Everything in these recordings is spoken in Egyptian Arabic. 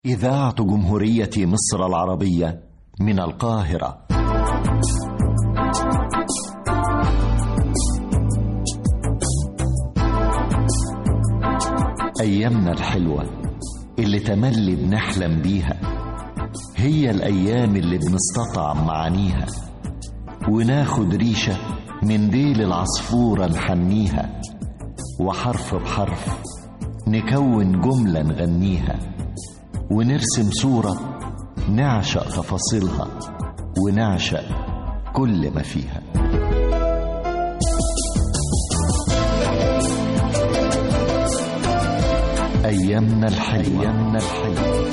إذاعة جمهورية مصر العربية من القاهرة أيامنا الحلوة اللي تملي بنحلم بيها هي الأيام اللي بنستطعم معانيها وناخد ريشة من ديل العصفورة نحنيها وحرف بحرف نكون جملة نغنيها ونرسم صورة نعشق تفاصيلها ونعشق كل ما فيها أيامنا الحلوة أيامنا الحلوة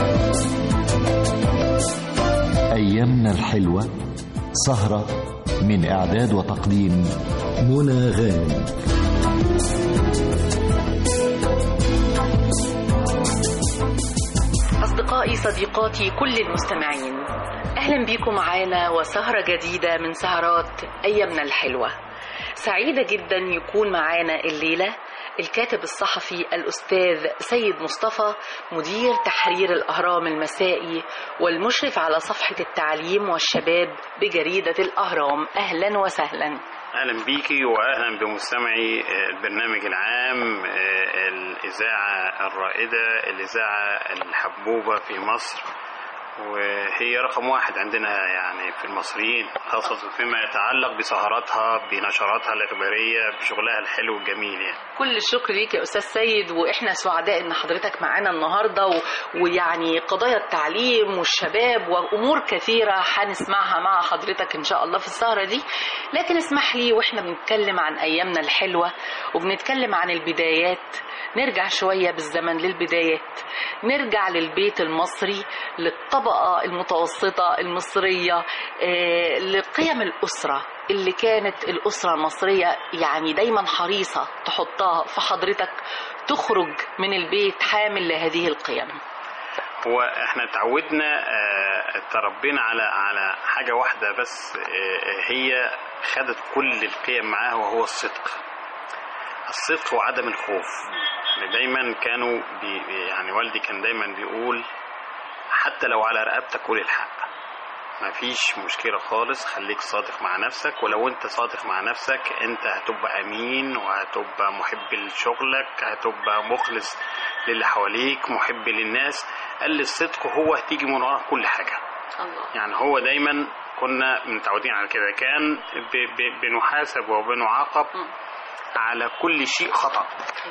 أيامنا الحلوة سهرة من إعداد وتقديم منى غانم أصدقائي صديقاتي كل المستمعين أهلا بيكم معانا وسهرة جديدة من سهرات أيامنا الحلوة سعيدة جدا يكون معانا الليلة الكاتب الصحفي الأستاذ سيد مصطفى مدير تحرير الأهرام المسائي والمشرف على صفحة التعليم والشباب بجريدة الأهرام أهلا وسهلا اهلا بيكي واهلا بمستمعي البرنامج العام الاذاعه الرائده الاذاعه الحبوبه في مصر وهي رقم واحد عندنا يعني في المصريين خاصة فيما يتعلق بسهراتها بنشراتها الإخبارية بشغلها الحلو الجميل يعني. كل الشكر ليك يا أستاذ سيد وإحنا سعداء إن حضرتك معانا النهاردة و... ويعني قضايا التعليم والشباب وأمور كثيرة هنسمعها مع حضرتك إن شاء الله في السهرة دي لكن اسمح لي وإحنا بنتكلم عن أيامنا الحلوة وبنتكلم عن البدايات نرجع شوية بالزمن للبدايات نرجع للبيت المصري للطبقة المتوسطة المصرية آه، لقيم الأسرة اللي كانت الأسرة المصرية يعني دايما حريصة تحطها في حضرتك تخرج من البيت حامل لهذه القيم هو احنا اتعودنا اه تربينا على على حاجة واحدة بس اه هي خدت كل القيم معاها وهو الصدق الصدق وعدم الخوف يعني دايما كانوا بي يعني والدي كان دايما بيقول حتى لو على رقبتك قول الحق ما فيش مشكلة خالص خليك صادق مع نفسك ولو انت صادق مع نفسك انت هتبقى امين وهتبقى محب لشغلك هتبقى مخلص للي حواليك محب للناس قال الصدق هو هتيجي من وراه كل حاجة الله. يعني هو دايما كنا متعودين على كده كان ب ب بنحاسب وبنعاقب على كل شيء خطأ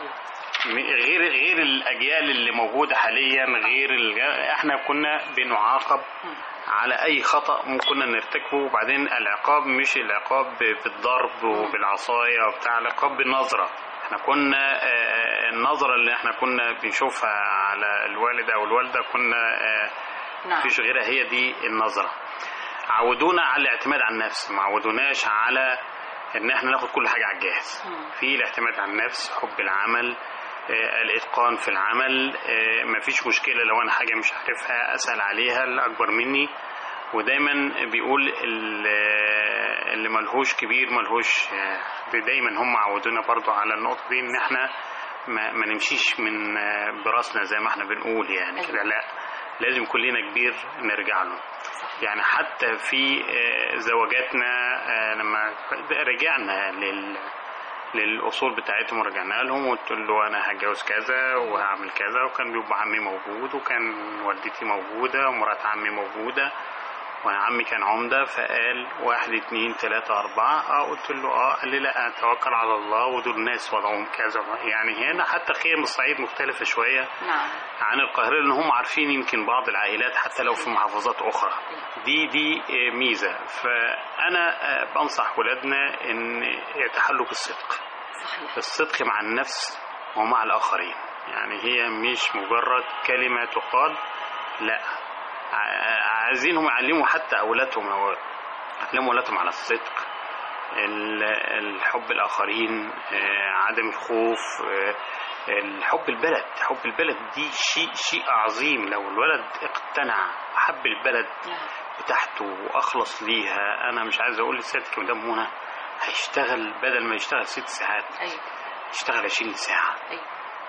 غير غير الاجيال اللي موجوده حاليا غير الج... احنا كنا بنعاقب على اي خطا ممكن نرتكبه وبعدين العقاب مش العقاب بالضرب وبالعصايه وبتاع العقاب بالنظره احنا كنا النظره اللي احنا كنا بنشوفها على الوالد او الوالده كنا نعم. مفيش غيرها هي دي النظره عودونا على الاعتماد على النفس ما عودوناش على ان احنا ناخد كل حاجه على الجاهز في الاعتماد على النفس حب العمل آه، الاتقان في العمل آه، مفيش مشكله لو انا حاجه مش عارفها اسال عليها الاكبر مني ودايما بيقول ال- آه، اللي ملهوش كبير ملهوش آه، دايما هم عودونا برضو على النقطه دي ان احنا ما, ما نمشيش من آه، براسنا زي ما احنا بنقول يعني كده لا لازم كلنا كبير نرجع له يعني حتى في آه، زواجاتنا آه، لما رجعنا لل للاصول بتاعتهم ورجعنا لهم وقلت له انا هتجوز كذا وهعمل كذا وكان بيبقى عمي موجود وكان والدتي موجوده ومرات عمي موجوده وعمي كان عمده فقال واحد اتنين تلاته اربعه اه قلت له اه قال لي لا توكل على الله ودول ناس وضعهم كذا يعني هنا حتى خيم الصعيد مختلفه شويه نعم عن القاهرة لأن هم عارفين يمكن بعض العائلات حتى لو في محافظات أخرى دي دي آه، ميزة فأنا آه، بنصح ولادنا إن يتحلوا بالصدق صحيح الصدق مع النفس ومع الآخرين يعني هي مش مجرد كلمة تقال لا ع- عايزينهم يعلموا حتى أولادهم أو يعلموا أولادهم على الصدق ال- الحب الآخرين آه، عدم الخوف آه، الحب البلد حب البلد دي شيء شيء عظيم لو الولد اقتنع حب البلد نعم. بتاعته واخلص ليها انا مش عايز اقول لسيادتك مدام منى هيشتغل بدل ما يشتغل ست ساعات أيوة يشتغل 20 ساعه أيوة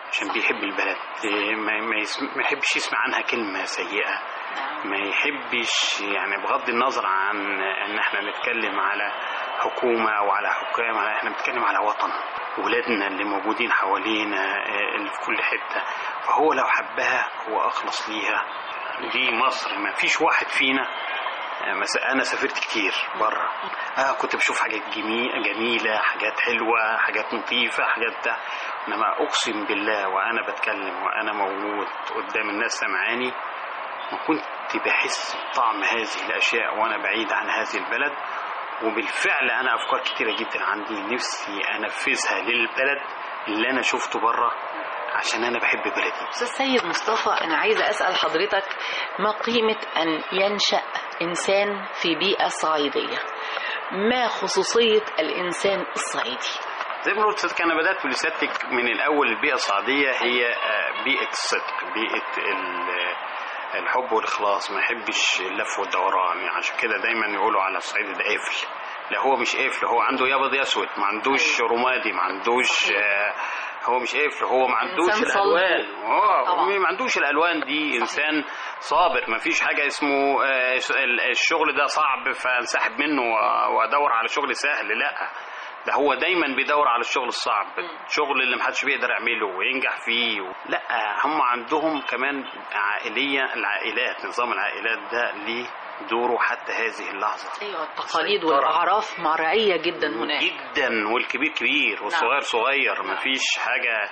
عشان بيحب البلد إيه، ما ما يسم- ما يحبش يسمع عنها كلمة سيئة نعم. ما يحبش يعني بغض النظر عن ان احنا نتكلم على حكومة او على حكام احنا بنتكلم على وطن ولادنا اللي موجودين حوالينا آه، اللي في كل حتة فهو لو حبها هو اخلص ليها دي مصر ما فيش واحد فينا آه، مس- انا سافرت كتير بره آه كنت بشوف حاجات جميلة, جميلة حاجات حلوة حاجات نظيفة حاجات ده انما اقسم بالله وانا بتكلم وانا موجود قدام الناس سمعاني ما كنت بحس بطعم هذه الأشياء وأنا بعيد عن هذه البلد وبالفعل أنا أفكار كتيرة جدا عندي نفسي أنفذها للبلد اللي أنا شفته بره عشان أنا بحب بلدي أستاذ سيد مصطفى أنا عايزة أسأل حضرتك ما قيمة أن ينشأ إنسان في بيئة صعيدية ما خصوصية الإنسان الصعيدي زي ما قلت لسيادتك أنا بدأت بلسيادتك من الأول البيئة الصعيدية هي آه، بيئة الصدق بيئة ال- الحب والإخلاص ما يحبش اللف والدوران يعني عشان كده دايما يقولوا على الصعيد ده قافل لا هو مش قافل هو عنده يا ابيض يا اسود ما عندوش رمادي ما عندوش آه، هو مش قافل هو ما عندوش إنسان صلب. الالوان اه طبعا. هو ما عندوش الالوان دي انسان صابر ما فيش حاجه اسمه آه، الشغل ده صعب فانسحب منه وادور على شغل سهل لا ده هو دايما بيدور على الشغل الصعب الشغل اللي محدش بيقدر يعمله وينجح فيه لا هم عندهم كمان عائلية العائلات نظام العائلات ده ليه دوره حتى هذه اللحظة أيوة التقاليد سيطرة. والأعراف مرعية جدا هناك جدا والكبير كبير والصغير صغير مفيش حاجة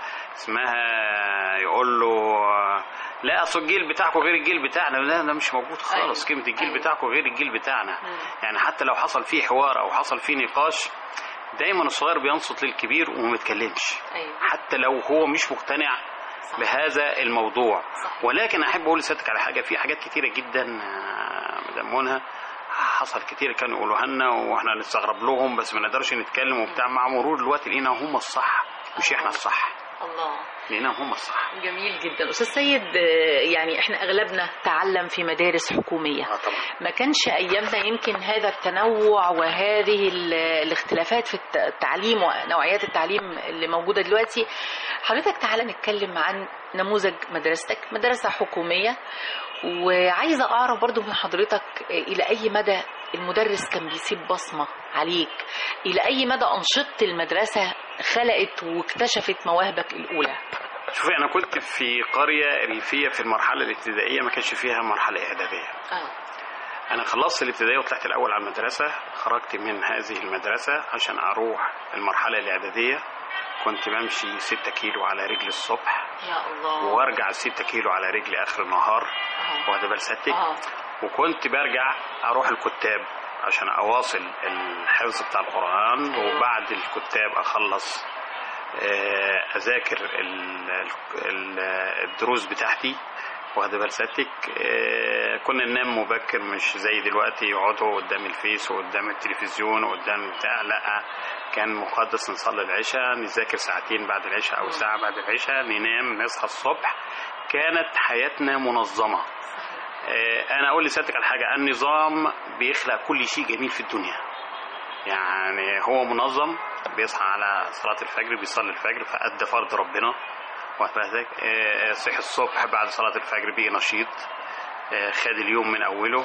اسمها يقول له لا اصل الجيل بتاعكم غير الجيل بتاعنا لا ده مش موجود خالص أيوة. كلمة الجيل أيوة. بتاعكم غير الجيل بتاعنا مم. يعني حتى لو حصل فيه حوار او حصل فيه نقاش دايما الصغير بينصت للكبير وما بيتكلمش أيوة. حتى لو هو مش مقتنع صح. بهذا الموضوع صح. ولكن احب اقول لسيادتك على حاجه في حاجات كتيره جدا آه، مدام منى حصل كتير كانوا يقولوها لنا واحنا نستغرب لهم بس ما نقدرش نتكلم وبتاع مع مرور الوقت لقينا هم الصح مش احنا الصح الله لقينا هم الصح جميل جدا أستاذ سيد آه، يعني إحنا أغلبنا تعلم في مدارس حكومية اه طبعا ما كانش ايامنا يمكن هذا التنوع وهذه ال- الاختلافات في الت- التعليم ونوعيات التعليم اللي موجوده دلوقتي حضرتك تعالى نتكلم عن نموذج مدرستك مدرسه حكوميه وعايزه اعرف برضو من حضرتك الى اي مدى المدرس كان بيسيب بصمه عليك الى اي مدى انشطه المدرسه خلقت واكتشفت مواهبك الاولى شوفي انا كنت في قريه ريفيه في المرحله الابتدائيه ما كانش فيها مرحله اعداديه اه انا خلصت الابتدائيه وطلعت الاول على المدرسه خرجت من هذه المدرسه عشان اروح المرحله الاعداديه كنت بمشي 6 كيلو على رجل الصبح يا الله وارجع 6 كيلو على رجلي اخر النهار آه. واخده بال سيادتك اه وكنت برجع اروح الكتاب عشان اواصل الحفظ بتاع القران وبعد الكتاب اخلص آه، اذاكر ال- ال- الدروس بتاعتي واخده بال سيادتك آه، كنا ننام مبكر مش زي دلوقتي يقعدوا قدام الفيس وقدام التلفزيون وقدام بتاع لا كان مقدس نصلي العشاء نذاكر ساعتين بعد العشاء او ساعه بعد العشاء ننام نصحى الصبح كانت حياتنا منظمه آه، انا اقول لسيادتك على حاجه النظام بيخلق كل شيء جميل في الدنيا يعني هو منظم بيصحى على صلاة الفجر بيصلي الفجر فأدى فرض ربنا واخد بالك؟ آه، صحي الصبح بعد صلاة الفجر بقي نشيط آه، خد اليوم من أوله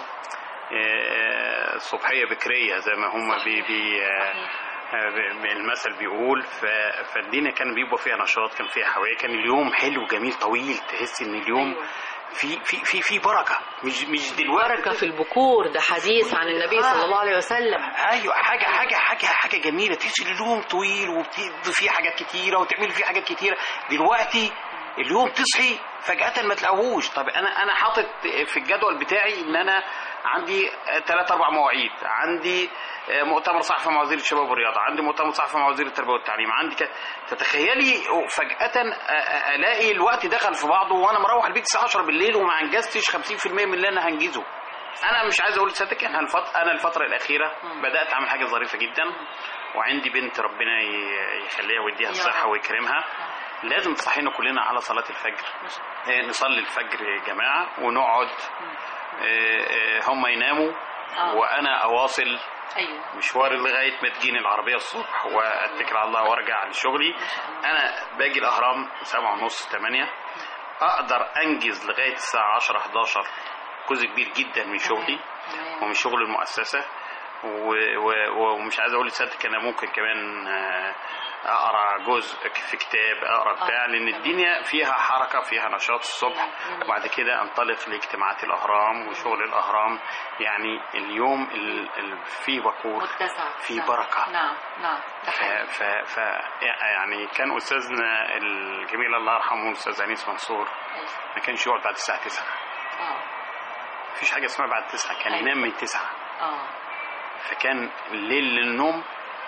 آه، الصبحية بكرية زي ما هم بي بي آه، آه، ب- المثل بيقول ف- فالدنيا كان بيبقى فيها نشاط كان فيها حيوية كان اليوم حلو جميل طويل تحس ان اليوم أيوة. في في في في بركة مش مش دلوقتي بركه في البكور ده حديث عن النبي صلى الله عليه وسلم ايوه حاجه حاجه حاجه حاجه جميله تحس ان اليوم طويل وبتدي فيه حاجات كتيره وتعملي فيه حاجات كتيره دلوقتي اليوم تصحي فجاه ما تلاقوهوش طب انا انا حاطط في الجدول بتاعي ان انا عندي ثلاث اربع مواعيد عندي آه، مؤتمر صحفي مع وزير الشباب والرياضه عندي مؤتمر صحفي مع وزير التربيه والتعليم عندي ك... تتخيلي فجاه آه، آه، الاقي الوقت دخل في بعضه وانا مروح البيت الساعه 10 بالليل وما انجزتش 50% من اللي انا هنجزه انا مش عايز اقول لسيادتك انا الفت... انا الفتره الاخيره بدات اعمل حاجه ظريفه جدا وعندي بنت ربنا ي- يخليها ويديها الصحه ويكرمها لازم تصحينا كلنا على صلاه الفجر آه، نصلي الفجر يا جماعه ونقعد آه، آه، هم يناموا آه. وانا اواصل ايوه مشواري لغايه ما تجيني العربيه الصبح واتكل على الله وارجع لشغلي انا باجي الاهرام سبعة ونص تمانية اقدر انجز لغايه الساعه 10 11 جزء كبير جدا من شغلي تمام. ومن شغل المؤسسه و- و- ومش عايز اقول لسيادتك انا ممكن كمان آه، اقرا جزء في كتاب اقرا بتاع لان الدنيا فيها حركه فيها نشاط الصبح وبعد كده انطلق لاجتماعات الاهرام وشغل الاهرام يعني اليوم ال- ال- فيه بكور متسع في نعم. بركة. نعم نعم ده ف, حقيقي. ف, ف يعني كان استاذنا الجميل الله يرحمه الاستاذ انيس منصور أيوة. ما كانش يقعد بعد الساعه 9 اه مفيش حاجه اسمها بعد 9 كان أيوة. ينام من 9 اه فكان الليل للنوم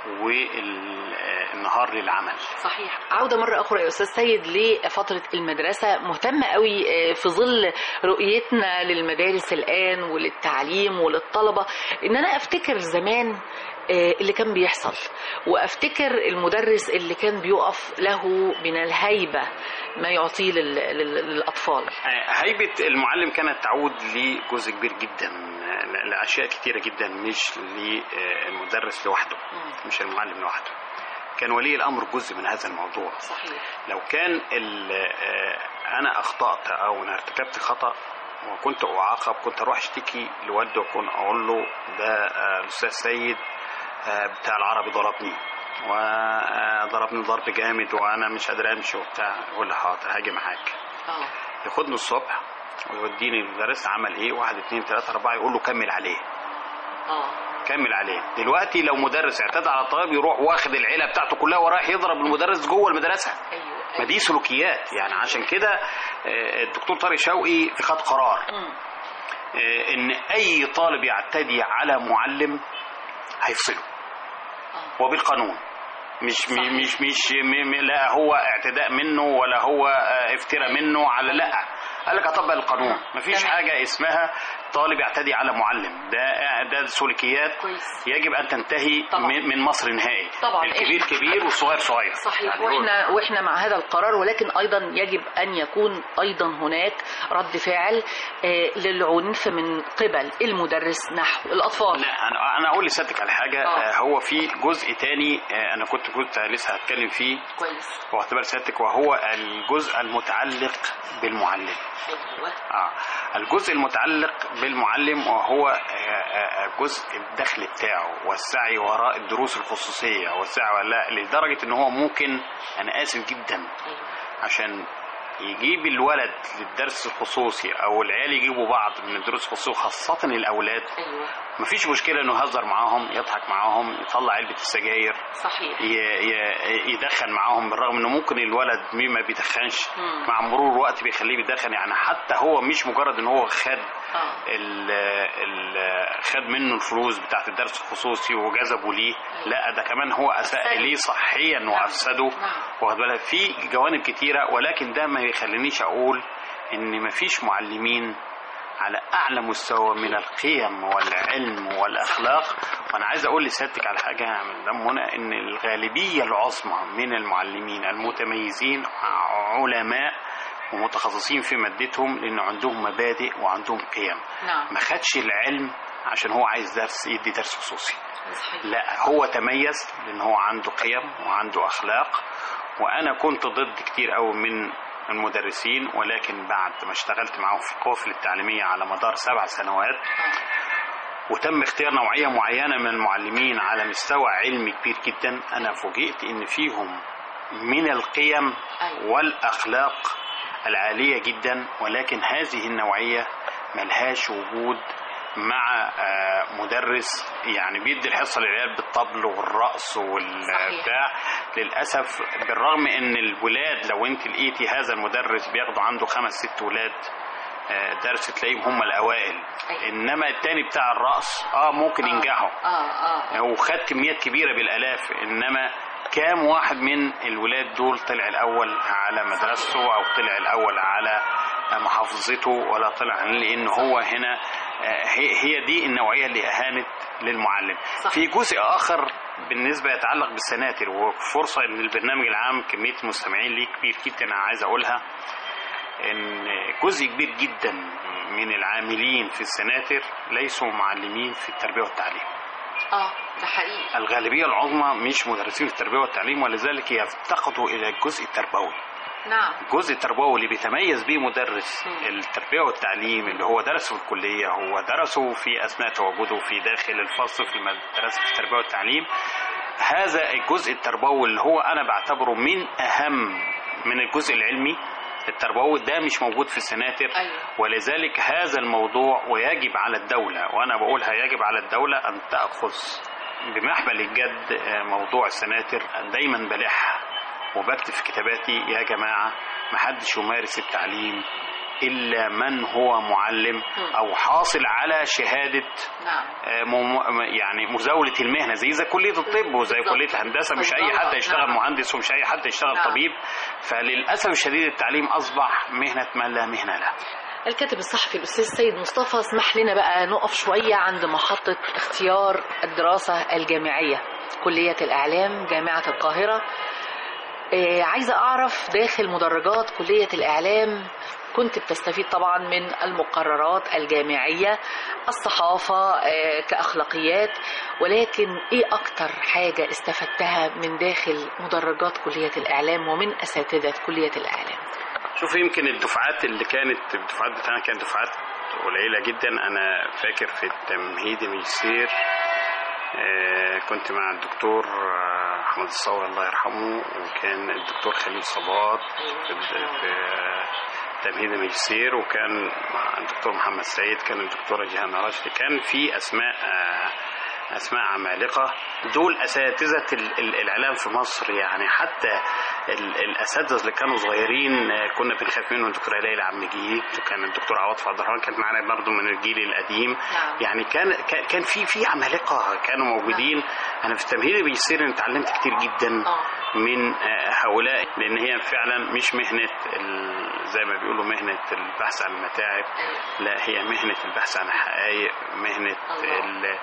والنهار للعمل صحيح عودة مرة أخرى يا أستاذ سيد لفترة المدرسة مهتمة قوي آه، في ظل رؤيتنا للمدارس الآن وللتعليم وللطلبة إن أنا أفتكر زمان آه، اللي كان بيحصل وأفتكر المدرس اللي كان بيقف له من الهيبة ما يعطيه لل- لل- للأطفال هيبة المعلم كانت تعود لجزء كبير جدا ل- لأشياء كتيرة جدا مش للمدرس لوحده مش المعلم لوحده كان ولي الأمر جزء من هذا الموضوع صحيح لو كان ال- آه، أنا أخطأت أو أنا ارتكبت خطأ وكنت أعاقب كنت أروح أشتكي لوالدي وأكون أقول له ده آه، الأستاذ سيد آه، بتاع العربي ضربني وضربني ضرب جامد وأنا مش قادر أمشي وبتاع يقول لي حاضر هاجي معاك اه ياخدني الصبح ويوديني المدرس عمل ايه واحد اتنين تلاته اربعه يقول له كمل عليه اه كمل عليه دلوقتي لو مدرس اعتدى على الطالب يروح واخد العيله بتاعته كلها ورايح يضرب المدرس جوه المدرسه ايوه ما دي سلوكيات يعني عشان كده آه، الدكتور طارق شوقي خد قرار مم. آه، ان اي طالب يعتدي على معلم هيفصله آه. وبالقانون مش صحيح. مش مش, مش م- م- لا هو اعتداء منه ولا هو آه، افتراء منه على لا قال لك اطبق القانون مفيش تمام. حاجه اسمها طالب يعتدي على معلم ده ده سلوكيات كويس يجب ان تنتهي طبعا. من من مصر نهائي طبعا. الكبير كبير والصغير صغير صحيح يعني واحنا واحنا مع هذا القرار ولكن ايضا يجب ان يكون ايضا هناك رد فعل آه، للعنف من قبل المدرس نحو الاطفال لا انا انا اقول لسيادتك على حاجه آه. آه، هو في جزء تاني آه، انا كنت كنت لسه هتكلم فيه كويس واعتبار سيادتك وهو الجزء المتعلق بالمعلم ايوه آه. الجزء المتعلق بالمعلم وهو آه، آه، جزء الدخل بتاعه والسعي وراء الدروس الخصوصية والسعي ولا لدرجة ان هو ممكن انا اسف جدا ايوه عشان يجيب الولد للدرس الخصوصي او العيال يجيبوا بعض من الدروس الخصوصية خاصة الاولاد ايوه مفيش مشكلة انه يهزر معاهم يضحك معاهم يطلع علبة السجاير صحيح ي- ي- يدخن معاهم بالرغم انه ممكن الولد مين ما بيدخنش مم. مع مرور الوقت بيخليه بيدخن يعني حتى هو مش مجرد ان هو خد اه ال ال خد منه الفلوس بتاعت الدرس الخصوصي وجذبه ليه لا ده كمان هو اساء أفسده. ليه صحيا وافسده نعم. واخد بالك في جوانب كتيره ولكن ده ما يخلينيش اقول ان مفيش معلمين على اعلى مستوى من القيم والعلم والاخلاق وانا عايز اقول لسيادتك على حاجه يا مدام منى ان الغالبيه العظمى من المعلمين المتميزين علماء ومتخصصين في مادتهم لان عندهم مبادئ وعندهم قيم نعم ما خدش العلم عشان هو عايز درس يدي درس خصوصي صحيح لا هو تميز لان هو عنده قيم وعنده اخلاق وانا كنت ضد كتير قوي من المدرسين ولكن بعد ما اشتغلت معاهم في القوافل التعليميه على مدار سبع سنوات وتم اختيار نوعيه معينه من المعلمين على مستوى علمي كبير جدا انا فوجئت ان فيهم من القيم أيوة. والاخلاق العاليه جدا ولكن هذه النوعيه ملهاش وجود مع آه، مدرس يعني بيدي الحصه للعيال بالطبل والرقص صحيح. والبتاع للاسف بالرغم ان الولاد لو انت لقيتي هذا المدرس بياخدوا عنده خمس ست ولاد آه، درس تلاقيهم هم الاوائل أيوة. انما التاني بتاع الرقص اه ممكن ينجحوا اه اه وخد كميات كبيره بالالاف انما كام واحد من الولاد دول طلع الاول على مدرسته او طلع الاول على محافظته ولا طلع لان هو هنا آه، هي هي دي النوعيه اللي اهانت للمعلم صح. في جزء اخر بالنسبه يتعلق بالسناتر وفرصه ان البرنامج العام كميه المستمعين ليه كبير جدا انا عايز اقولها ان جزء كبير جدا من العاملين في السناتر ليسوا معلمين في التربيه والتعليم اه ده حقيقي الغالبيه العظمى مش مدرسين التربيه والتعليم ولذلك يفتقدوا الى الجزء التربوي نعم الجزء التربوي اللي بيتميز بيه مدرس مم. التربيه والتعليم اللي هو درسه في الكليه هو درسه في اثناء تواجده في داخل الفصل في المدرسه في التربيه والتعليم هذا الجزء التربوي اللي هو انا بعتبره من اهم من الجزء العلمي التربوي ده مش موجود في السناتر أيوة. ولذلك هذا الموضوع ويجب على الدولة وأنا بقولها يجب على الدولة أن تأخذ بمحمل الجد آه، موضوع السناتر دايما بلح وبكتب في كتاباتي يا جماعة محدش يمارس التعليم إلا من هو معلم أو حاصل على شهادة نعم آه، مم- يعني مزاولة المهنة زي زي كلية الطب وزي بالظبط. كلية الهندسة مش أي بالظبط. حد يشتغل نعم. مهندس ومش أي حد يشتغل نعم. طبيب فللأسف الشديد التعليم أصبح مهنة من لا مهنة له الكاتب الصحفي الأستاذ سيد مصطفى اسمح لنا بقى نقف شوية عند محطة اختيار الدراسة الجامعية كلية الإعلام جامعة القاهرة آه، عايزة أعرف داخل مدرجات كلية الإعلام كنت بتستفيد طبعا من المقررات الجامعية الصحافة آه، كأخلاقيات ولكن إيه أكتر حاجة استفدتها من داخل مدرجات كلية الإعلام ومن أساتذة كلية الإعلام شوف يمكن الدفعات اللي كانت الدفعات بتاعنا كانت دفعات قليلة جدا أنا فاكر في التمهيد الماجستير آه، كنت مع الدكتور آه، أحمد الصاوي الله يرحمه وكان الدكتور خليل صباط في في تمهيد الماجستير وكان مع الدكتور محمد سعيد كان الدكتورة جيهان راشدي كان في أسماء آه، أسماء عمالقة دول أساتذة ال- ال- الإعلام في مصر يعني حتى ال- الأساتذة اللي كانوا صغيرين آه، كنا بنخاف منهم الدكتورة ليلى عم جيد وكان الدكتور عواطف عبد الرحمن كانت معانا برضه من الجيل القديم نعم. يعني كان كان- كان في في عمالقة كانوا موجودين أنا في التمهيد الماجستير أنا اتعلمت كتير جدا آه. من آه، هؤلاء لأن هي فعلا مش مهنة ال- زي ما بيقولوا مهنة البحث عن المتاعب لا هي مهنة البحث عن الحقائق مهنة الله. ال-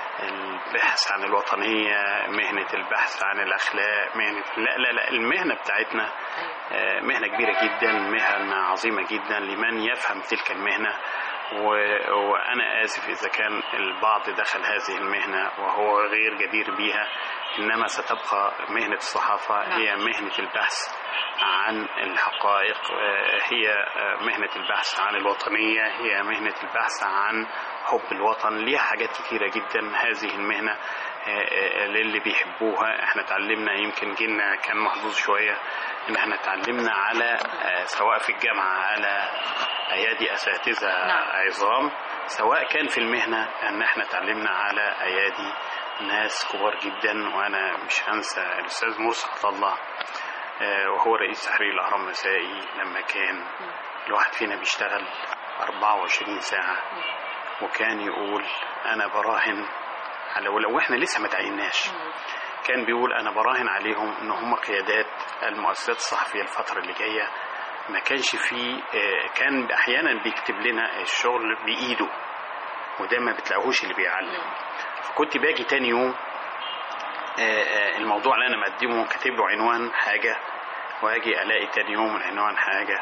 البحث عن الوطنية مهنة البحث عن الأخلاق مهنة لا لا لا المهنة بتاعتنا آه، مهنة كبيرة جدا مهنة عظيمة جدا لمن يفهم تلك المهنة و... وأنا آسف إذا كان البعض دخل هذه المهنة وهو غير جدير بها إنما ستبقى مهنة الصحافة نعم. هي مهنة البحث عن الحقائق آه، هي آه، مهنة البحث عن الوطنية هي مهنة البحث عن حب الوطن ليها حاجات كتيرة جدا هذه المهنة آه، آه، للي بيحبوها احنا اتعلمنا يمكن جيلنا كان محظوظ شوية ان احنا اتعلمنا على آه، سواء في الجامعة على ايادي اساتذة نعم. عظام سواء كان في المهنة ان احنا اتعلمنا على ايادي ناس كبار جدا وانا مش هنسى الاستاذ مرسي عطا الله آه، وهو رئيس تحرير الاهرام المسائي لما كان الواحد فينا بيشتغل 24 ساعة وكان يقول انا براهن على ولو احنا لسه ما تعيناش كان بيقول انا براهن عليهم ان هم قيادات المؤسسات الصحفيه الفتره اللي جايه ما كانش فيه آه، كان احيانا بيكتب لنا الشغل بايده وده ما بتلاقوهوش اللي بيعلم فكنت باجي تاني يوم آه، آه، الموضوع اللي انا مقدمه كاتب له عنوان حاجه واجي الاقي تاني يوم العنوان حاجه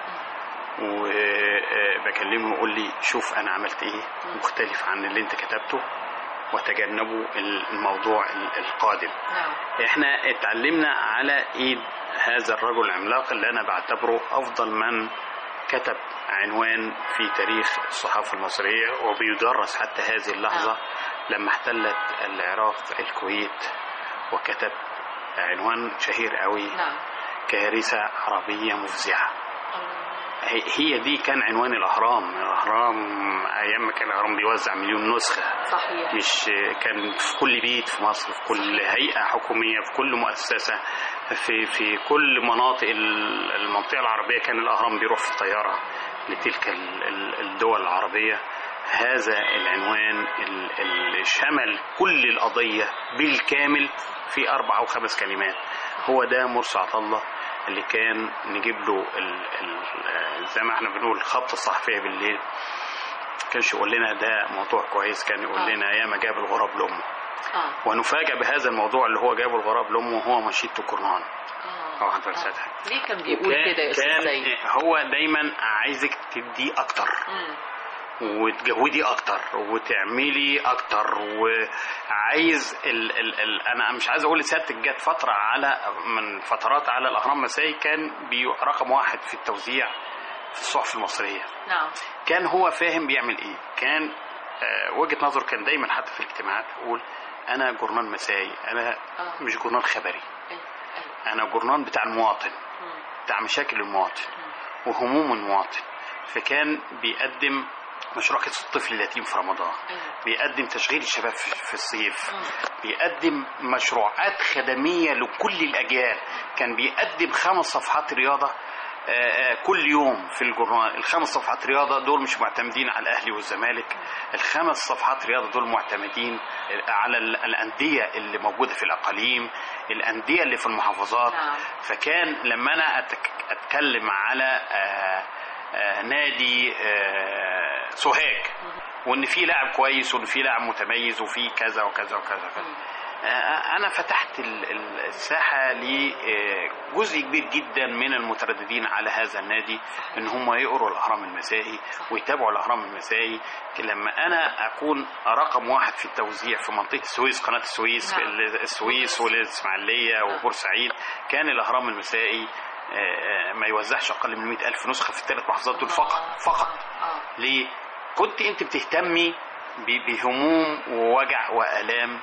وبكلمه يقول لي شوف انا عملت ايه مختلف عن اللي انت كتبته وتجنبوا الموضوع القادم نعم احنا اتعلمنا على ايد هذا الرجل العملاق اللي انا بعتبره افضل من كتب عنوان في تاريخ الصحافة المصرية وبيدرس حتى هذه اللحظة لما احتلت العراق الكويت وكتب عنوان شهير قوي نعم كارثة عربية مفزعة هي- هي دي كان عنوان الأهرام الأهرام أيام ما كان الأهرام بيوزع مليون نسخة صحيح مش كان في كل بيت في مصر في كل هيئة حكومية في كل مؤسسة في في كل مناطق ال- المنطقة العربية كان الأهرام بيروح في طيارة لتلك ال- ال- الدول العربية هذا العنوان ال- اللي شمل كل القضية بالكامل في أربع أو خمس كلمات هو ده مرسي عطا الله اللي كان نجيب له ال ال زي ما احنا بنقول الخط الصحفية بالليل كانش يقول لنا ده موضوع كويس كان يقول آه. لنا يا ما جاب الغراب لامه اه ونفاجأ بهذا الموضوع اللي هو جابه الغراب لامه وهو مشيت كرنان اه او عن فلسفتها ليه كان بيقول كان- كده يا استاذ كان سيد هو دايما عايزك تدي اكتر مم. وتجودي اكتر وتعملي اكتر وعايز ال ال ال انا مش عايز اقول لسيادتك جت فتره على من فترات على الاهرام مسائي كان بي رقم واحد في التوزيع في الصحف المصريه نعم كان هو فاهم بيعمل ايه كان آه، وجهه نظره كان دايما حتى في الاجتماعات يقول انا جورنال مسائي انا آه. مش جورنال خبري أيوة. أيوة. انا جورنال بتاع المواطن مم. بتاع مشاكل المواطن وهموم المواطن فكان بيقدم مشروع كاس الطفل اليتيم في رمضان أيوة. بيقدم تشغيل الشباب في في الصيف مم. بيقدم مشروعات خدمية لكل الأجيال كان بيقدم خمس صفحات رياضة آه، آه، كل يوم في الجورنال الخمس صفحات رياضة دول مش معتمدين على الأهلي والزمالك الخمس صفحات رياضة دول معتمدين على ال- الأندية اللي موجودة في الأقاليم الأندية اللي في المحافظات نعم. فكان لما أنا أتك- أتكلم على آه، آه، نادي آه، سوهاج وان في لاعب كويس وان في لاعب متميز وفي كذا وكذا وكذا وكذا آه، انا فتحت ال- ال- الساحه لجزء كبير جدا من المترددين على هذا النادي ان هم يقروا الاهرام المسائي ويتابعوا الاهرام المسائي لما انا اكون رقم واحد في التوزيع في منطقه السويس قناه السويس نعم. السويس والاسماعيليه وبورسعيد كان الاهرام المسائي آه، آه، ما يوزعش اقل من 100 الف نسخه في الثلاث محافظات دول فقط فقط آه. ليه؟ كنت انت بتهتمي ب- بهموم ووجع والام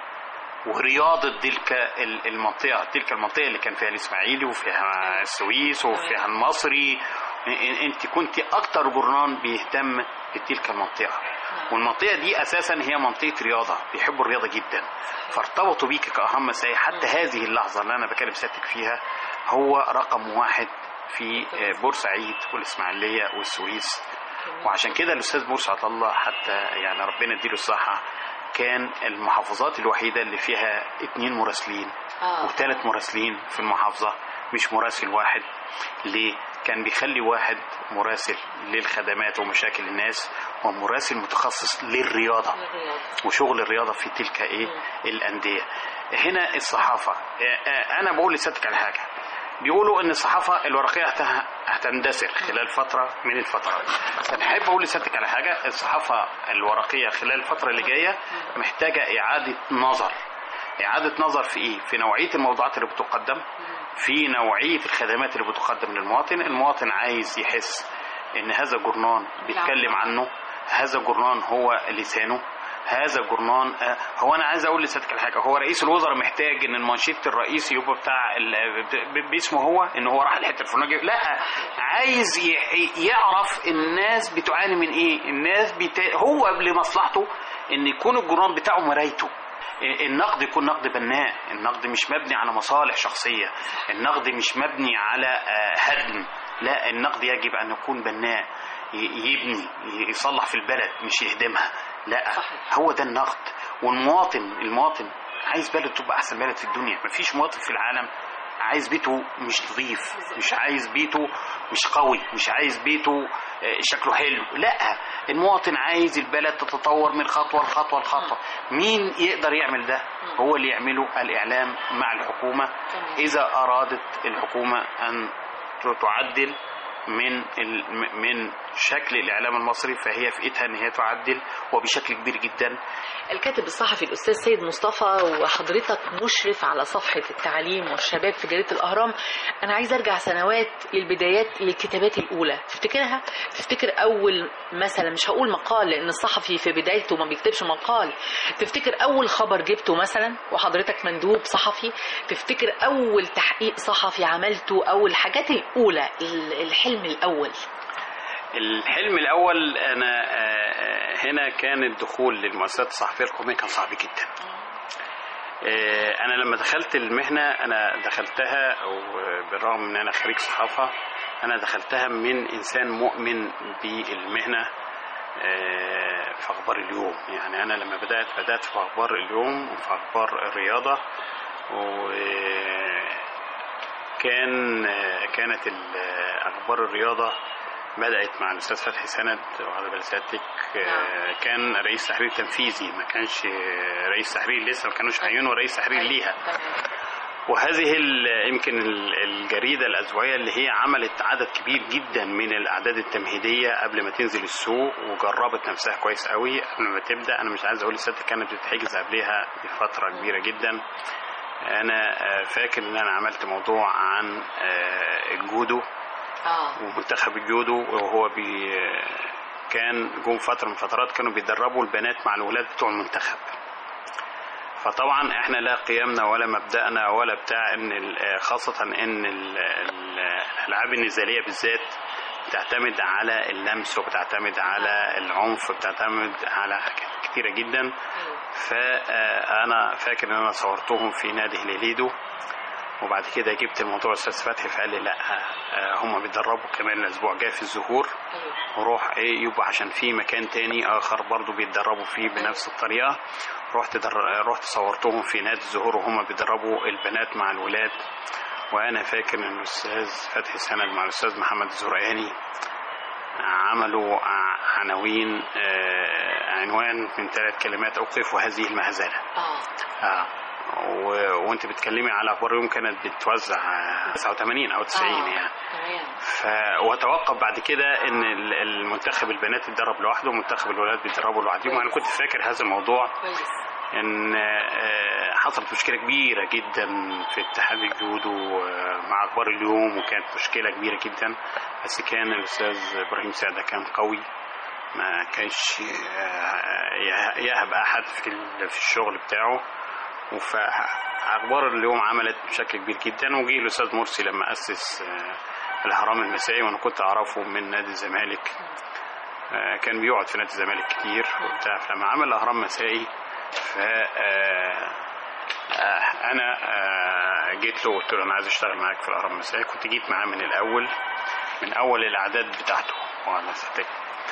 ورياضه تلك ال- المنطقه تلك المنطقه اللي كان فيها الاسماعيلي وفيها السويس وفيها المصري ا- انت كنت اكتر جورنال بيهتم بتلك المنطقه والمنطقه دي اساسا هي منطقه رياضه بيحبوا الرياضه جدا فارتبطوا بيك كاهم مسائي حتى هذه اللحظه اللي انا بكلم سيادتك فيها هو رقم واحد في آه، بورسعيد والاسماعيليه والسويس وعشان كده الاستاذ بورس عطا الله حتى يعني ربنا يديله الصحه كان المحافظات الوحيده اللي فيها اتنين مراسلين آه. وثلاث مراسلين في المحافظه مش مراسل واحد ليه كان بيخلي واحد مراسل للخدمات ومشاكل الناس ومراسل متخصص للرياضه الرياضة. وشغل الرياضه في تلك ايه الانديه هنا الصحافه آه، آه، انا بقول لسيادتك على حاجه بيقولوا ان الصحافه الورقيه هت- هتندثر خلال فتره من الفترات انا حابب اقول لسيادتك على حاجه الصحافه الورقيه خلال الفتره اللي جايه محتاجه اعاده نظر اعاده نظر في ايه في نوعيه الموضوعات اللي بتقدم في نوعيه الخدمات اللي بتقدم للمواطن المواطن عايز يحس ان هذا جورنان بيتكلم عنه هذا جورنان هو لسانه هذا جورنان آه، هو انا عايز اقول لسيادتك على حاجه هو رئيس الوزراء محتاج ان المانشيت الرئيسي يبقى بتاع ال- ب- باسمه هو ان هو راح الحته الفلانيه لا عايز ي- يعرف الناس بتعاني من ايه الناس بت... هو لمصلحته ان يكون الجورنان بتاعه مرايته النقد يكون نقد بناء النقد مش مبني على مصالح شخصية النقد مش مبني على آه، هدم لا النقد يجب أن يكون بناء ي- يبني يصلح في البلد مش يهدمها لا صحيح. هو ده النقد والمواطن المواطن عايز بلد تبقى أحسن بلد في الدنيا مفيش مواطن في العالم عايز بيته مش نظيف مش عايز بيته مش قوي مش عايز بيته آه، شكله حلو لا المواطن عايز البلد تتطور من خطوة لخطوة لخطوة مين يقدر يعمل ده هو اللي يعمله الإعلام مع الحكومة تمام. إذا أرادت الحكومة أن تعدل من ال- من شكل الإعلام المصري فهي في إيدها أن هي تعدل وبشكل كبير جدا الكاتب الصحفي الأستاذ سيد مصطفى وحضرتك مشرف على صفحة التعليم والشباب في جريدة الأهرام أنا عايز أرجع سنوات للبدايات للكتابات الأولى تفتكرها؟ تفتكر أول مثلا مش هقول مقال لأن الصحفي في بدايته ما بيكتبش مقال تفتكر أول خبر جبته مثلا وحضرتك مندوب صحفي تفتكر أول تحقيق صحفي عملته أو الحاجات الأولى ال- الحلم الأول الحلم الأول أنا آه، آه، هنا كان الدخول للمؤسسات الصحفية القومية كان صعب جدا آه، أنا لما دخلت المهنة أنا دخلتها وبالرغم إن أنا خريج صحافة أنا دخلتها من إنسان مؤمن بالمهنة آه، في أخبار اليوم يعني أنا لما بدأت بدأت في أخبار اليوم وفي أخبار الرياضة وكان كانت ال- أخبار الرياضة بدأت مع الأستاذ فتحي سند وعلى بال سيادتك آه، كان رئيس تحرير تنفيذي ما كانش رئيس تحرير لسه ما كانوش عينوا رئيس تحرير ليها تمام. وهذه ال- يمكن ال- الجريدة الأسبوعية اللي هي عملت عدد كبير جدا من الأعداد التمهيدية قبل ما تنزل السوق وجربت نفسها كويس قوي قبل ما تبدأ أنا مش عايز أقول الست كانت بتتحجز قبلها بفترة كبيرة جدا أنا آه، فاكر إن أنا عملت موضوع عن آه، الجودو اه ومنتخب الجودو وهو بي كان جم فترة من فترات كانوا بيدربوا البنات مع الولاد بتوع المنتخب فطبعا احنا لا قيمنا ولا مبدأنا ولا بتاع ان ال- خاصة ان ال- ال- الالعاب النزالية بالذات بتعتمد على اللمس وبتعتمد على العنف بتعتمد على حاجات كتيرة جدا فانا فاكر ان انا صورتهم في نادي هليليدو وبعد كده جبت الموضوع استاذ فتحي فقال لي لا آه، هم بيتدربوا كمان الاسبوع الجاي في الزهور ايوه وروح ايه يبقى عشان في مكان تاني اخر برضو بيتدربوا فيه بنفس الطريقه رحت در... رحت صورتهم في نادي الزهور وهم بيدربوا البنات مع الولاد وانا فاكر ان الاستاذ فتحي سند مع الاستاذ محمد الزرقاني عملوا ع- عناوين آه، عنوان من ثلاث كلمات اوقفوا هذه المهزله اه اه و... وانت بتكلمي على اخبار يوم كانت بتوزع آه، 89 او 90 آه، يعني تمام ف... وتوقف بعد كده ان ال- المنتخب البنات يتدرب لوحده ومنتخب الولاد بيتدربوا لوحدهم وانا كنت فاكر هذا الموضوع كويس ان آه، حصلت مشكله كبيره جدا في اتحاد الجودو آه، مع اخبار اليوم وكانت مشكله كبيره جدا بس كان الاستاذ ابراهيم سعده كان قوي ما كانش آه، يه- يهب احد في ال- في الشغل بتاعه فاخبار اليوم عملت بشكل كبير جدا وجي الاستاذ مرسي لما اسس آه، الهرم المسائي وانا كنت اعرفه من نادي الزمالك آه، كان بيقعد في نادي الزمالك كتير وبتاع فلما عمل الاهرام مسائي ف آه، آه، انا آه، جيت له قلت له انا عايز اشتغل معاك في الاهرام المسائي كنت جيت معاه من الاول من اول الاعداد بتاعته وانا ستك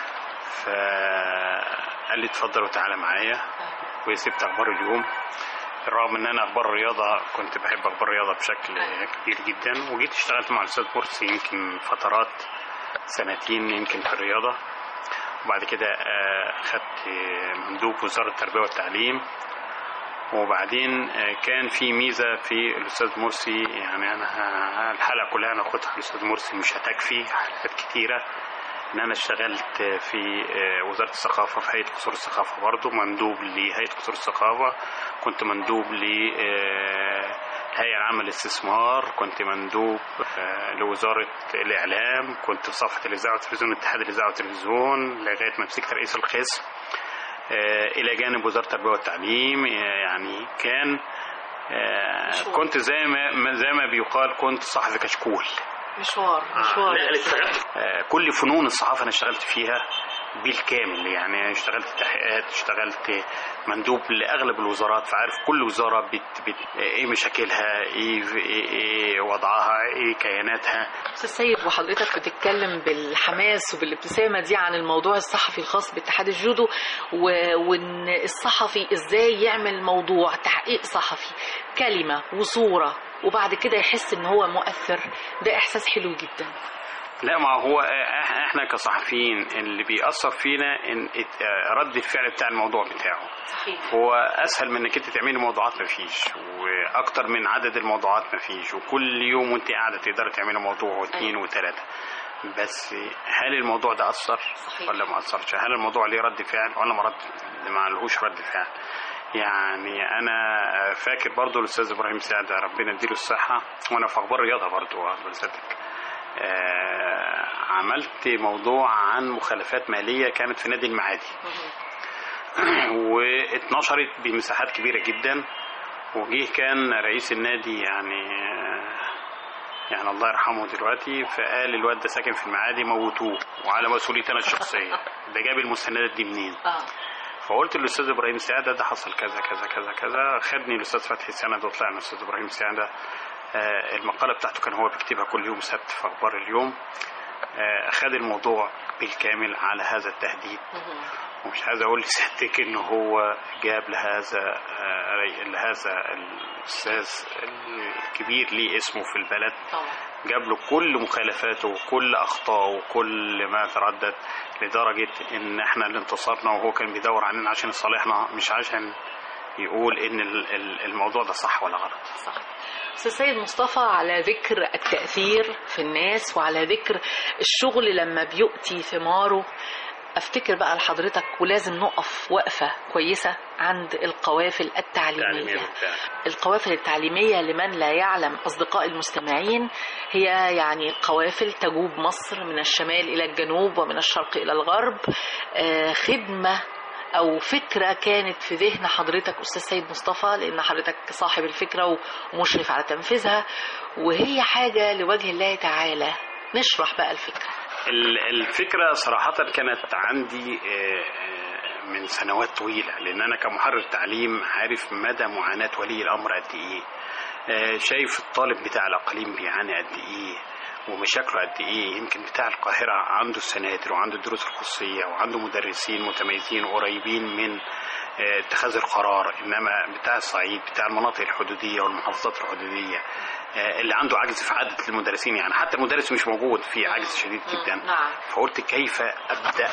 فقال لي اتفضل وتعالى معايا وسبت اخبار اليوم رغم ان انا اخبار الرياضه كنت بحب اخبار الرياضه بشكل كبير جدا وجيت اشتغلت مع الاستاذ مرسي يمكن فترات سنتين يمكن في الرياضه وبعد كده آه، خدت آه، مندوب وزاره التربيه والتعليم وبعدين آه، كان في ميزه في الاستاذ مرسي يعني انا ه- الحلقه كلها انا اخدها على الاستاذ مرسي مش هتكفي حلقات كتيره ان انا اشتغلت في آه، وزاره الثقافه في هيئه قصور الثقافه برضه مندوب لهيئه قصور الثقافه كنت مندوب ل آه، الهيئه العامه للاستثمار كنت مندوب آه، لوزاره الاعلام كنت في صفحه الاذاعه والتلفزيون اتحاد الاذاعه والتلفزيون لغايه ما مسكت رئيس القسم آه، الى جانب وزاره التربيه والتعليم آه، يعني كان آه، مشوار. كنت زي ما زي ما بيقال كنت صحفي كشكول مشوار مشوار لا، اشتغلت آه، كل فنون الصحافه انا اشتغلت فيها بالكامل يعني اشتغلت تحقيقات اشتغلت مندوب لاغلب الوزارات فعارف كل وزاره بت بت ايه مشاكلها ايه, إيه, ايه وضعها ايه كياناتها استاذ سيد وحضرتك بتتكلم بالحماس وبالابتسامه دي عن الموضوع الصحفي الخاص باتحاد الجودو و... وان الصحفي ازاي يعمل موضوع تحقيق صحفي كلمه وصوره وبعد كده يحس ان هو مؤثر ده احساس حلو جدا لا ما هو إح- احنا كصحفيين اللي بيأثر فينا ان ات- رد الفعل بتاع الموضوع بتاعه صحيح هو اسهل من انك انت تعملي موضوعات ما فيش واكتر من عدد الموضوعات ما فيش وكل يوم وانت قاعده تقدري تعملي موضوع واثنين وثلاثه بس هل الموضوع ده اثر صحيح. ولا ما اثرش هل الموضوع ليه رد فعل ولا ما رد ما لهوش رد فعل يعني انا فاكر برضو الاستاذ ابراهيم سعد ربنا يديله الصحه وانا في اخبار رياضه برضو بصدق آه عملت موضوع عن مخالفات ماليه كانت في نادي المعادي واتنشرت بمساحات كبيرة جدا وجيه كان رئيس النادي يعني يعني الله يرحمه دلوقتي فقال الواد ده ساكن في المعادي موتوه وعلى مسؤوليتي انا الشخصيه ده جاب المستندات دي منين اه فقلت للاستاذ ابراهيم سعاده ده حصل كذا كذا كذا كذا خدني الاستاذ فتحي سند وطلعنا الاستاذ ابراهيم سعاده آه، المقاله بتاعته كان هو بيكتبها كل يوم سبت في اخبار اليوم آه، خد الموضوع بالكامل على هذا التهديد ومش عايز اقول لسيادتك ان هو جاب لهذا آه، لهذا الاستاذ الكبير ليه اسمه في البلد طبعا جاب له كل مخالفاته وكل اخطائه وكل ما تردد لدرجه ان احنا اللي انتصرنا وهو كان بيدور علينا عشان يصالحنا مش عشان يقول ان ال- ال- الموضوع ده صح ولا غلط صح استاذ سيد مصطفى على ذكر التأثير في الناس وعلى ذكر الشغل لما بيؤتي ثماره افتكر بقى لحضرتك ولازم نقف وقفة كويسة عند القوافل التعليمية وبتاع. القوافل التعليمية لمن لا يعلم أصدقاء المستمعين هي يعني قوافل تجوب مصر من الشمال إلى الجنوب ومن الشرق إلى الغرب آه، خدمة أو فكرة كانت في ذهن حضرتك أستاذ سيد مصطفى لأن حضرتك صاحب الفكرة ومشرف على تنفيذها وهي حاجة لوجه الله تعالى نشرح بقى الفكرة ال- الفكرة صراحة كانت عندي آه، آه، من سنوات طويلة لأن أنا كمحرر تعليم عارف مدى معاناة ولي الأمر قد إيه آه، شايف الطالب بتاع الأقليم بيعاني قد إيه ومشاكله قد إيه يمكن بتاع القاهرة عنده السناتر وعنده الدروس الخصوصية وعنده مدرسين متميزين قريبين من آه، اتخاذ القرار انما بتاع الصعيد بتاع المناطق الحدوديه والمحافظات الحدوديه آه، اللي عنده عجز في عدد المدرسين يعني حتى المدرس مش موجود في عجز شديد جدا نعم فقلت كيف ابدا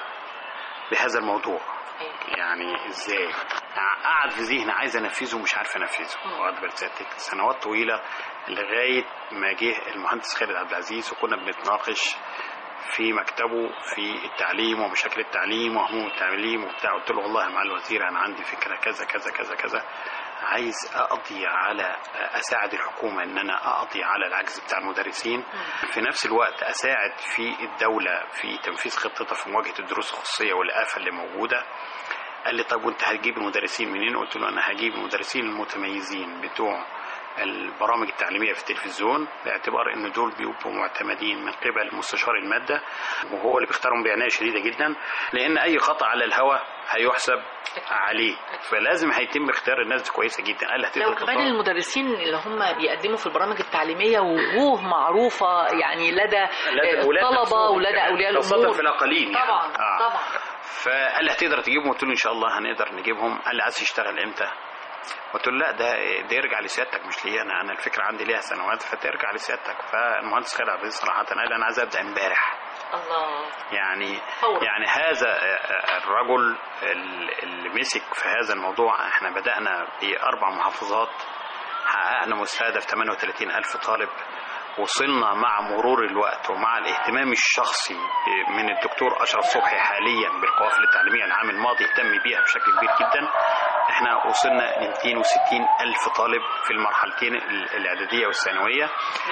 بهذا الموضوع يعني ازاي قعد في ذهني عايز انفذه ومش عارف انفذه واخد بال سيادتك سنوات طويله لغايه ما جه المهندس خالد عبد العزيز وكنا بنتناقش في مكتبه في التعليم ومشاكل التعليم وهموم التعليم وبتاع قلت له والله يا معالي الوزير انا عندي فكره كذا كذا كذا كذا عايز اقضي على اساعد الحكومه ان انا اقضي على العجز بتاع المدرسين في نفس الوقت اساعد في الدوله في تنفيذ خطتها في مواجهه الدروس الخصوصيه والافه اللي موجوده قال لي طب وانت هتجيب المدرسين منين قلت له انا هجيب المدرسين المتميزين بتوع البرامج التعليميه في التلفزيون باعتبار ان دول بيبقوا معتمدين من قبل مستشار الماده وهو اللي بيختارهم بعنايه شديده جدا لان اي خطا على الهواء هيحسب عليه فلازم هيتم اختيار الناس دي كويسه جدا قال لي هتقدر لو كمان تختار. المدرسين اللي هم بيقدموا في البرامج التعليمية وجوه معروفة يعني لدى لدى الولاد الطلبة نفسهم ولدى كمان، أولياء خاصة الأمور في الأقاليم يعني. طبعا آه. طبعا فقال لي هتقدر تجيبهم قلت له ان شاء الله هنقدر نجيبهم قال لي عايز تشتغل امتى قلت له لا ده ده يرجع لسيادتك مش ليا انا انا الفكره عندي ليها سنوات فترجع لسيادتك فالمهندس خالد عبد العزيز صراحه قال لي انا عايز ابدا امبارح الله يعني فورا. يعني هذا الرجل اللي مسك في هذا الموضوع احنا بدأنا بأربع محافظات حققنا مستهدف 38 ألف طالب وصلنا مع مرور الوقت ومع الاهتمام الشخصي من الدكتور أشرف صبحي حاليا بالقوافل التعليمية العام الماضي اهتم بيها بشكل كبير جدا احنا وصلنا ل 260 ألف طالب في المرحلتين الإعدادية والثانوية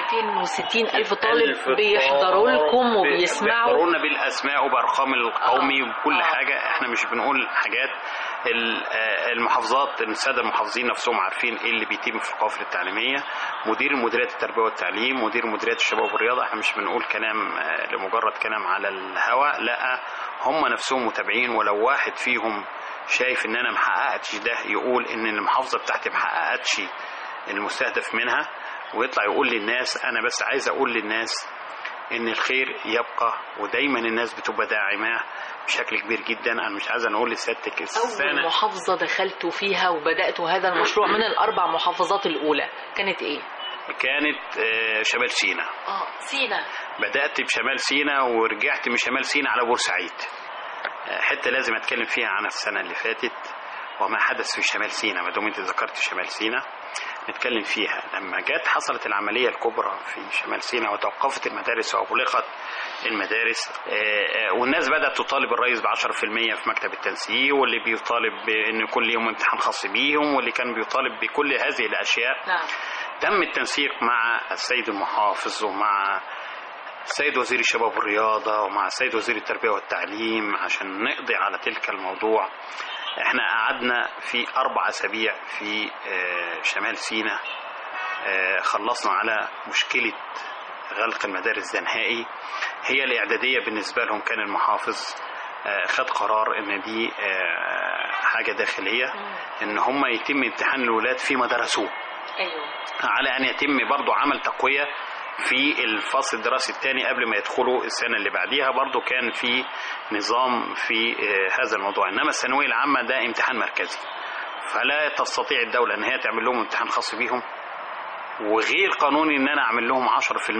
260 ألف طالب بيحضروا لكم وبيسمعوا بيحضروا لنا بالاسماء وبارقام القومي وكل حاجه احنا مش بنقول حاجات ال- آه، المحافظات الساده المحافظين نفسهم عارفين ايه اللي بيتم في القوافل التعليميه مدير مديريات التربيه والتعليم مدير مديريات الشباب والرياضه احنا مش بنقول كلام آه، لمجرد كلام على الهواء لا هم نفسهم متابعين ولو واحد فيهم شايف ان انا محققتش ده يقول ان المحافظه بتاعتي محققتش المستهدف منها ويطلع يقول للناس انا بس عايز اقول للناس ان الخير يبقى ودايما الناس بتبقى داعماه بشكل كبير جدا انا مش عايز أنا اقول لسيادتك أول السنه محافظة دخلتوا فيها وبدأتوا هذا المشروع من الأربع محافظات الأولى كانت إيه؟ كانت آه، شمال سيناء آه سينا بدات بشمال سيناء ورجعت من شمال سيناء على بورسعيد آه، حته لازم اتكلم فيها عن السنه اللي فاتت وما حدث في شمال سيناء ما دام انت ذكرت شمال سيناء نتكلم فيها لما جت حصلت العملية الكبرى في شمال سيناء وتوقفت المدارس وأغلقت المدارس آه، آه، والناس بدأت تطالب الرئيس ب 10% في مكتب التنسيق واللي بيطالب بأن كل يوم امتحان خاص بيهم واللي كان بيطالب بكل هذه الأشياء نعم تم التنسيق مع السيد المحافظ ومع السيد وزير الشباب والرياضة ومع السيد وزير التربية والتعليم عشان نقضي على تلك الموضوع احنا قعدنا في أربع أسابيع في آه، شمال سيناء آه، خلصنا على مشكلة غلق المدارس ده نهائي هي الإعدادية بالنسبة لهم كان المحافظ آه، خد قرار ان دي آه، حاجة داخلية ان هم يتم امتحان الولاد فيما درسوه أيوه على ان يتم برضو عمل تقويه في الفصل الدراسي الثاني قبل ما يدخلوا السنه اللي بعديها برضو كان في نظام في آه، هذا الموضوع انما الثانويه العامه ده امتحان مركزي فلا تستطيع الدوله ان هي تعمل لهم امتحان خاص بيهم وغير قانوني ان انا اعمل لهم 10%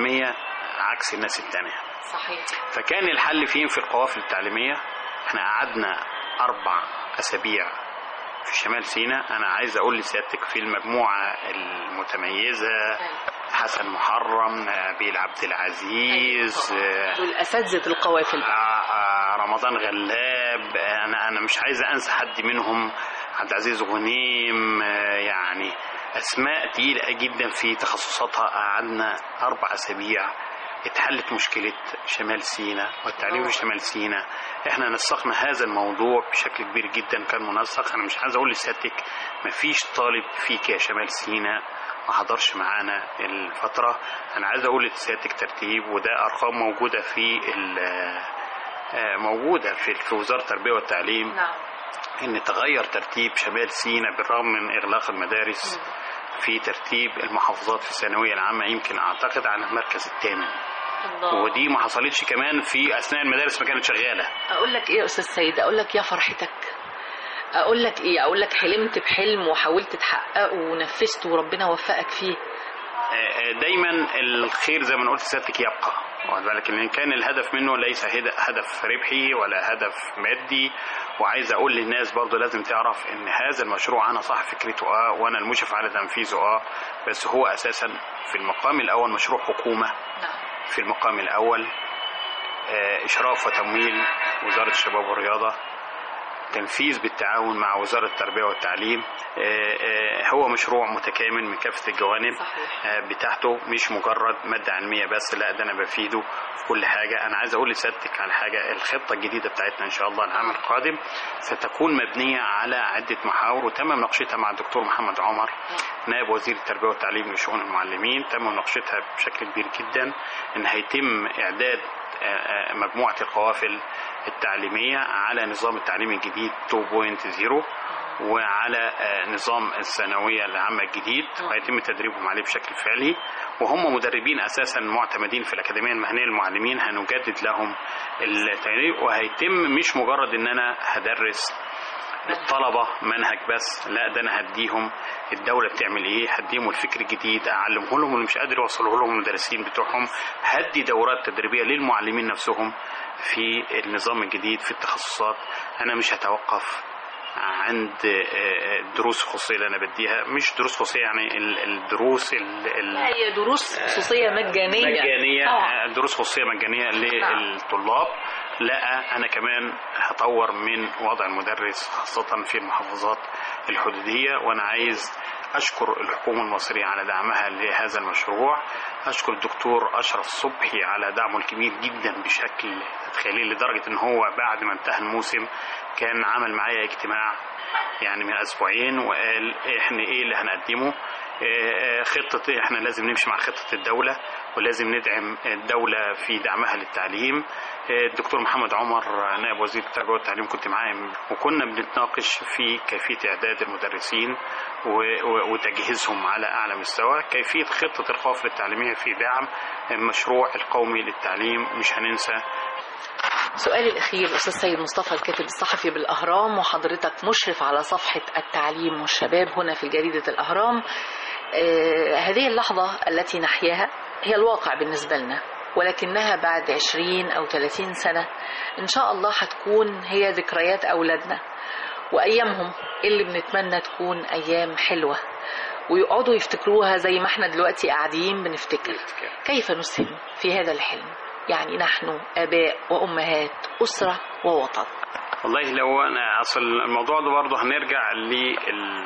عكس الناس الثانيه صحيح فكان الحل فين في القوافل التعليمية احنا قعدنا أربع أسابيع في شمال سيناء انا عايز اقول لسيادتك في المجموعه المتميزه حسن محرم نبيل عبد العزيز آه، دول اساتذه القوافل بقى. آه، آه، رمضان غلاب آه، انا انا مش عايز انسى حد منهم عبد العزيز غنيم آه، يعني اسماء تقيله جدا في تخصصاتها قعدنا اربع اسابيع اتحلت مشكلة شمال سيناء والتعليم في شمال سيناء احنا نسقنا هذا الموضوع بشكل كبير جدا كان منسق انا مش عايز اقول لسيادتك مفيش طالب فيك يا شمال سيناء ما حضرش معانا الفترة انا عايز اقول لسيادتك ترتيب وده ارقام موجودة في ال- آه، موجودة في في وزارة التربية والتعليم نعم ان تغير ترتيب شمال سيناء بالرغم من اغلاق المدارس في ترتيب المحافظات في الثانوية العامة يمكن اعتقد على المركز الثامن الله ودي ما حصلتش كمان في اثناء المدارس ما كانت شغالة اقول لك ايه يا استاذ سيد اقول لك يا فرحتك اقول لك ايه اقول لك حلمت بحلم وحاولت تحققه ونفذته وربنا وفقك فيه آه، آه، دايما الخير زي ما قلت سيادتك يبقى واخد بالك ان كان الهدف منه ليس هد- هدف ربحي ولا هدف مادي وعايز اقول للناس برضو لازم تعرف ان هذا المشروع انا صاحب فكرته اه وانا المشرف على تنفيذه اه بس هو اساسا في المقام الاول مشروع حكومه نعم في المقام الأول آه، إشراف وتمويل وزارة الشباب والرياضة تنفيذ بالتعاون مع وزارة التربية والتعليم آه، آه، هو مشروع متكامل من كافة الجوانب صحيح آه، بتاعته مش مجرد مادة علمية بس لا ده أنا بفيده في كل حاجة أنا عايز أقول لسيادتك على حاجة الخطة الجديدة بتاعتنا إن شاء الله العام القادم ستكون مبنية على عدة محاور وتم مناقشتها مع الدكتور محمد عمر نائب وزير التربية والتعليم لشؤون المعلمين تم مناقشتها بشكل كبير جدا إن هيتم إعداد آه، آه، مجموعة القوافل التعليمية على نظام التعليم الجديد 2.0 وعلى آه، نظام الثانوية العامة الجديد وهيتم تدريبهم عليه بشكل فعلي وهم مدربين أساسا معتمدين في الأكاديمية المهنية للمعلمين هنجدد لهم التدريب وهيتم مش مجرد إن أنا هدرس الطلبة منهج بس لا ده أنا هديهم الدولة بتعمل إيه هديهم الفكر الجديد أعلمه لهم اللي مش قادر يوصله لهم المدرسين بتوعهم هدي دورات تدريبية للمعلمين نفسهم في النظام الجديد في التخصصات أنا مش هتوقف عند آه، الدروس الخصوصية اللي أنا بديها مش دروس خصوصية يعني ال- الدروس ال- ال- لا هي دروس خصوصية مجانية مجانية طبعا. آه، دروس خصوصية مجانية نعم. للطلاب لا أنا كمان هطور من وضع المدرس خاصة في المحافظات الحدودية وأنا عايز أشكر الحكومة المصرية على دعمها لهذا المشروع أشكر الدكتور أشرف صبحي على دعمه الكبير جدا بشكل تتخيلين لدرجة إن هو بعد ما انتهى الموسم كان عمل معايا اجتماع يعني من أسبوعين وقال إحنا إيه اللي هنقدمه آه، خطة احنا لازم نمشي مع خطة الدولة ولازم ندعم الدولة في دعمها للتعليم آه، الدكتور محمد عمر نائب وزير التربية والتعليم كنت معاه وكنا بنتناقش في كيفية إعداد المدرسين و- و- وتجهيزهم على أعلى مستوى كيفية خطة القوافل التعليمية في دعم المشروع القومي للتعليم مش هننسى سؤالي الأخير أستاذ سيد مصطفى الكاتب الصحفي بالأهرام وحضرتك مشرف على صفحة التعليم والشباب هنا في جريدة الأهرام آه، هذه اللحظة التي نحياها هي الواقع بالنسبة لنا ولكنها بعد 20 أو 30 سنة إن شاء الله هتكون هي ذكريات أولادنا وأيامهم اللي بنتمنى تكون أيام حلوة ويقعدوا يفتكروها زي ما احنا دلوقتي قاعدين بنفتكر كيف نسهم في هذا الحلم يعني نحن آباء وأمهات أسرة ووطن والله لو انا اصل الموضوع ده برضه هنرجع لل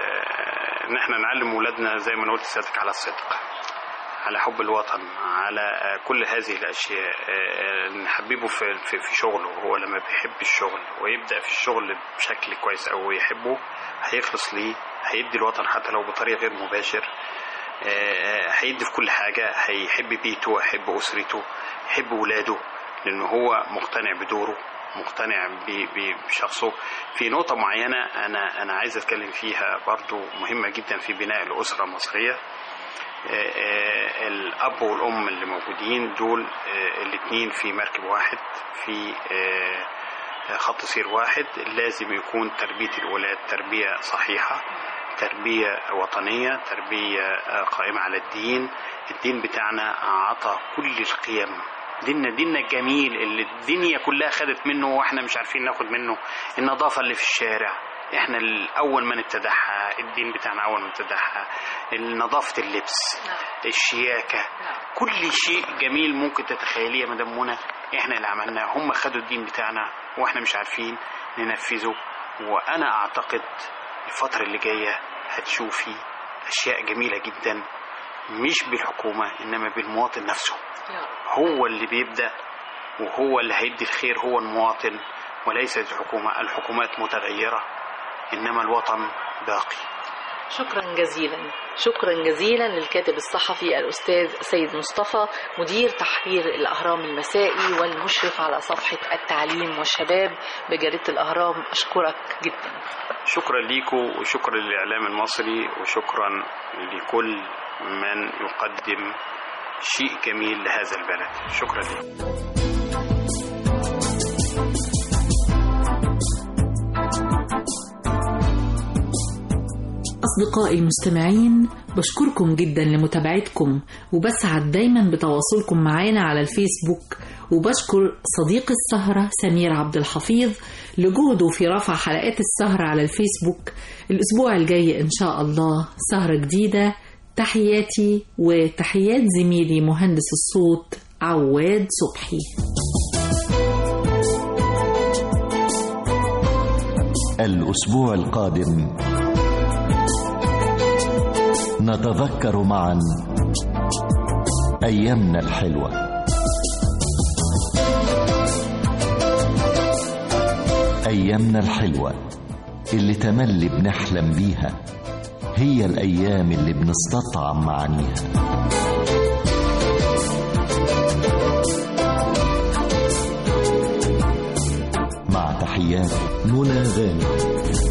آه، ان احنا نعلم ولادنا زي ما أنا قلت لسيادتك على الصدق على حب الوطن على آه، كل هذه الاشياء آه، آه، نحببه في في في شغله هو لما بيحب الشغل ويبدا في الشغل بشكل كويس او يحبه هيخلص ليه هيدي الوطن حتى لو بطريقه غير مباشر آه، آه، هيدي في كل حاجه هيحب بيته هيحب اسرته يحب ولاده لأنه هو مقتنع بدوره مقتنع ب- ب- بشخصه في نقطة معينة أنا أنا عايز أتكلم فيها برضو مهمة جدا في بناء الأسرة المصرية آه، آه، الأب والأم اللي موجودين دول الاثنين في مركب واحد في آه، خط سير واحد لازم يكون تربية الأولاد تربية صحيحة تربية وطنية تربية آه، قائمة على الدين الدين بتاعنا عطى كل القيم ديننا ديننا الجميل اللي الدنيا كلها خدت منه واحنا مش عارفين ناخد منه النظافة اللي في الشارع احنا اول ما نبتدعها الدين بتاعنا اول ما ابتدعها نظافه اللبس نعم. الشياكه نعم. كل شيء جميل ممكن تتخيليه يا مدام منى احنا اللي عملناه هم خدوا الدين بتاعنا واحنا مش عارفين ننفذه وانا اعتقد الفتره اللي جايه هتشوفي اشياء جميله جدا مش بالحكومه انما بالمواطن نفسه يا رب. هو اللي بيبدا وهو اللي هيدي الخير هو المواطن وليست الحكومه الحكومات متغيره انما الوطن باقي شكرا جزيلا شكرا جزيلا للكاتب الصحفي الأستاذ سيد مصطفى مدير تحرير الأهرام المسائي والمشرف على صفحة التعليم والشباب بجريدة الأهرام أشكرك جدا شكرا ليكم وشكرا للإعلام المصري وشكرا لكل من يقدم شيء جميل لهذا البلد شكرا لكم أصدقائي المستمعين بشكركم جدا لمتابعتكم وبسعد دايما بتواصلكم معانا على الفيسبوك وبشكر صديق السهرة سمير عبد الحفيظ لجهده في رفع حلقات السهرة على الفيسبوك الأسبوع الجاي إن شاء الله سهرة جديدة تحياتي وتحيات زميلي مهندس الصوت عواد صبحي الأسبوع القادم نتذكر معا أيامنا الحلوة أيامنا الحلوة اللي تملي بنحلم بيها هي الأيام اللي بنستطعم معانيها مع تحيات منى غانم